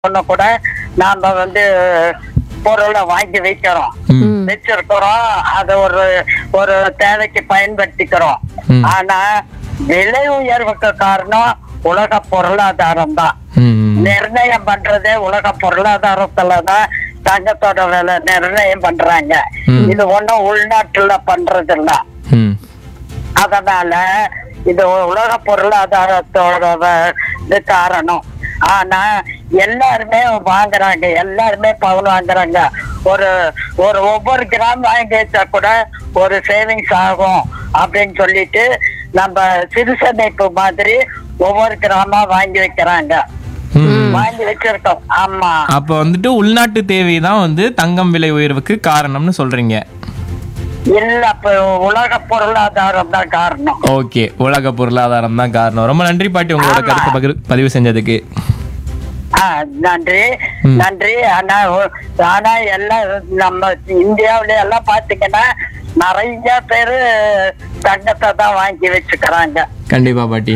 ஒண்ணு கூட நாம வந்து பொருளை வாங்கி வைக்கிறோம் ம். வச்சிருக்கிறோம் அதை ஒரு ஒரு தேவைக்கு பயன்படுத்திக்கிறோம் ம். ஆனா விலை உயர்வுக்கு காரணம் உலக பொருளாதாரம் தான் ம். நிர்ணயம் பண்றதே உலக பொருளாதாரத்துல தான் தங்கத்தோட விலை நிர்ணயம் பண்றாங்க ம். இது ஒண்ணும் உள்நாட்டுல பண்றது இல்ல ம். அதனால இது உலக பொருளாதாரத்தோட வ- இது காரணம் ஆனா எல்லாருமே வாங்குறாங்க எல்லாருமே பவுன் வாங்குறாங்க ஒரு ஒரு ஒவ்வொரு கிராம் வாங்கி வச்சா கூட ஒரு சேவிங்ஸ் ஆகும் அப்படின்னு சொல்லிட்டு நம்ம சிறுசமைப்பு மாதிரி ஒவ்வொரு கிராமா வாங்கி வைக்கிறாங்க ம். வாங்கி வச்சிருக்கோம் ஆமா அப்ப வந்துட்டு உள்நாட்டு தேவை தான் வந்து தங்கம் விலை உயர்வுக்கு காரணம்னு சொல்றீங்க இல்ல இப்ப உலக பொருளாதாரம் தான் காரணம் ஓகே உலக பொருளாதாரம் தான் காரணம் ரொம்ப நன்றி பாட்டி உங்களோட ஆமா. கருத்து பகிர் பதிவு செஞ்சதுக்கு ஆ, நன்றி ம். நன்றி ஆனா ஒ- ஆனா எல்லாம் நம்ம இந்தியாவுல எல்லாம் பாத்தீங்கன்னா நிறைய பேரு தங்கத்தை தான் வாங்கி வச்சுக்கிறாங்க கண்டிப்பா பாட்டி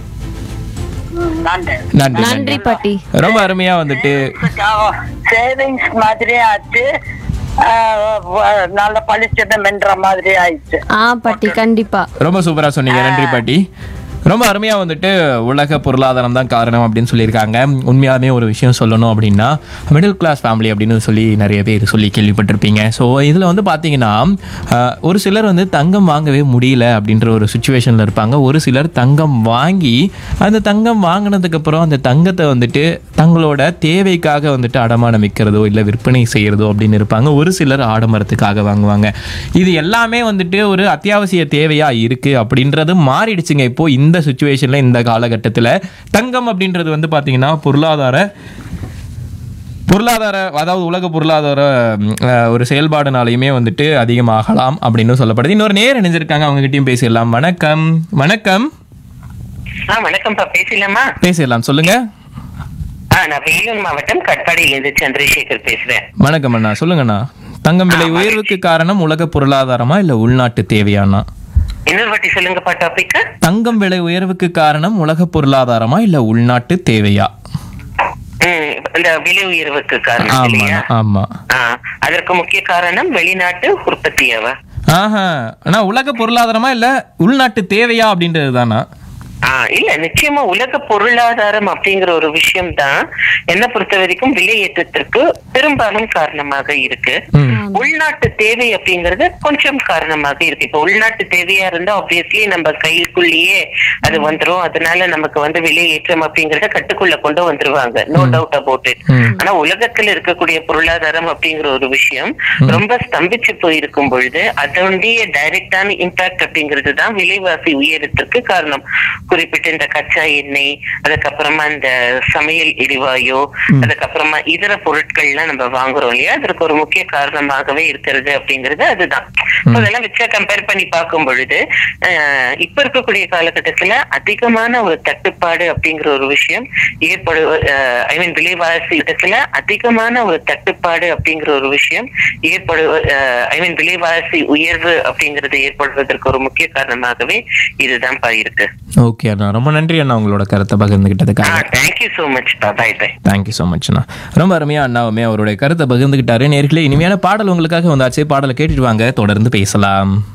ம், நன்றி நன்றி நன்றி நன்றி பாட்டி ரொம்ப அருமையா வந்துட்டு சேவிங்ஸ் மாதிரி ஆச்சு ஆ, வ- நல்ல பளிச்சுன்னு மின்ற மாதிரி ஆயிடுச்சு ஆ பாட்டி கண்டிப்பா ரொம்ப சூப்பரா சொன்னீங்க நன்றி பாட்டி ரொம்ப அருமையா வந்துட்டு உலக பொருளாதாரம் தான் காரணம் அப்படின்னு சொல்லியிருக்காங்க உண்மையாலுமே ஒரு விஷயம் சொல்லணும் அப்படின்னா மிடில் கிளாஸ் ஃபேமிலி அப்படின்னு சொல்லி நிறைய பேர் சொல்லி கேள்விப்பட்டிருப்பீங்க ஸோ இதில் வந்து பார்த்தீங்கன்னா அஹ், ஒரு சிலர் வந்து தங்கம் வாங்கவே முடியல அப்படின்ற ஒரு சுச்சுவேஷனில் இருப்பாங்க ஒரு சிலர் தங்கம் வாங்கி அந்த தங்கம் வாங்கினதுக்கப்புறம் அந்த தங்கத்தை வந்துட்டு தங்களோட தேவைக்காக வந்துட்டு அடமானம் வைக்கிறதோ இல்லை விற்பனை செய்கிறதோ அப்படின்னு இருப்பாங்க ஒரு சிலர் ஆடம்பரத்துக்காக வாங்குவாங்க இது எல்லாமே வந்துட்டு ஒரு அத்தியாவசிய தேவையா இருக்கு அப்படின்றது மாறிடுச்சுங்க இப்போ இந்த சுச்சுவேஷன்ல இந்த காலகட்டத்தில் தங்கம் அப்படின்றது வந்து பார்த்தீங்கன்னா பொருளாதார பொருளாதார அதாவது உலக பொருளாதார ம், அஹ், ஒரு செயல்பாடுனாலையுமே வந்துட்டு அதிகமாகலாம் அப்படின்னு சொல்லப்படுது இன்னொரு நேர் இணைஞ்சிருக்காங்க அவங்க கிட்டயும் பேசிடலாம் வணக்கம் வணக்கம் ஆ வணக்கம்ப்பா பேசலாமா பேசிடலாம் சொல்லுங்க ஆ நான் வேலூர் மாவட்டம் கட்பாடியிலிருந்து சந்திரசேகர் பேசுறேன் வணக்கம் அண்ணா சொல்லுங்கண்ணா தங்கம் விலை உயர்வுக்கு காரணம் உலக பொருளாதாரமா இல்ல உள்நாட்டு தேவையானா இன்னொரு வாட்டி சொல்லுங்கப்பா டாபிக் தங்கம் விலை உயர்வுக்கு காரணம் உலக பொருளாதாரமா இல்ல உள்நாட்டு தேவையா இந்த விலை உயர்வுக்கு காரணம் ஆமா இல்லையா ஆமா ஆ, அதற்கு முக்கிய காரணம் வெளிநாட்டு உற்பத்தியாவா ஆஹா ஆனா உலக பொருளாதாரமா இல்ல உள்நாட்டு தேவையா அப்படின்றது தானா ஆ, இல்ல நிச்சயமா உலக பொருளாதாரம் அப்படிங்கிற ஒரு விஷயம் தான் என்ன பொறுத்த வரைக்கும் விலை ஏற்றத்திற்கு பெரும்பாலும் காரணமாக இருக்கு ம். உள்நாட்டு தேவை அப்படிங்கறது கொஞ்சம் காரணமாக இருக்கு இப்ப உள்நாட்டு தேவையா இருந்தா ஆப்வியஸ்லி நம்ம கைக்குள்ளேயே அது வந்துரும் அதனால நமக்கு வந்து விலை ஏற்றம் அப்படிங்கறத கட்டுக்குள்ள கொண்டு வந்துருவாங்க நோ டவுட் அபவுட் இட் ம். ஆனா உலகத்துல இருக்கக்கூடிய பொருளாதாரம் அப்படிங்கிற ஒரு விஷயம் ரொம்ப ஸ்தம்பிச்சு போயிருக்கும் பொழுது அதனுடைய டைரக்டான இம்பாக்ட் அப்படிங்கிறது தான் விலைவாசி உயரத்திற்கு காரணம் குறிப்பிட்ட இந்த கச்சா எண்ணெய் அதுக்கப்புறமா இந்த சமையல் எரிவாயு அதுக்கப்புறமா இதர பொருட்கள்லாம் நம்ம வாங்குறோம் இல்லையா அதற்கு ஒரு முக்கிய காரணமாகவே இருக்கிறது அப்படிங்கிறது அதுதான் So அதெல்லாம் வச்சா கம்பேர் பண்ணி பார்க்கும் பொழுது அஹ், இப்ப இருக்கக்கூடிய காலகட்டத்துல அதிகமான ஒரு தட்டுப்பாடு அப்படிங்கிற ஒரு விஷயம் ஏற்படு ஐ மீன் விலைவாசி இடத்துல அதிகமான ஒரு தட்டுப்பாடு அப்படிங்கிற ஒரு விஷயம் ஏற்படு ஐ மீன் விலைவாசி உயர்வு அப்படிங்கிறது ஏற்படுவதற்கு ஒரு முக்கிய காரணமாகவே இதுதான் இருக்கு ஓகே அண்ணா ரொம்ப நன்றி அண்ணா உங்களோட கருத்தை பகிர்ந்துகிட்டதுக்காக thank you so much bye bye thank you so much அண்ணா ரொம்ப அருமையா அண்ணாவுமே அவருடைய கருத்தை பகிர்ந்துகிட்டாரு நேர்களே இனிமையான பாடல் உங்களுக்காக வந்தாச்சு பாடலை கேட்டுட்டு வாங்க தொடர்ந்து பேசலாம்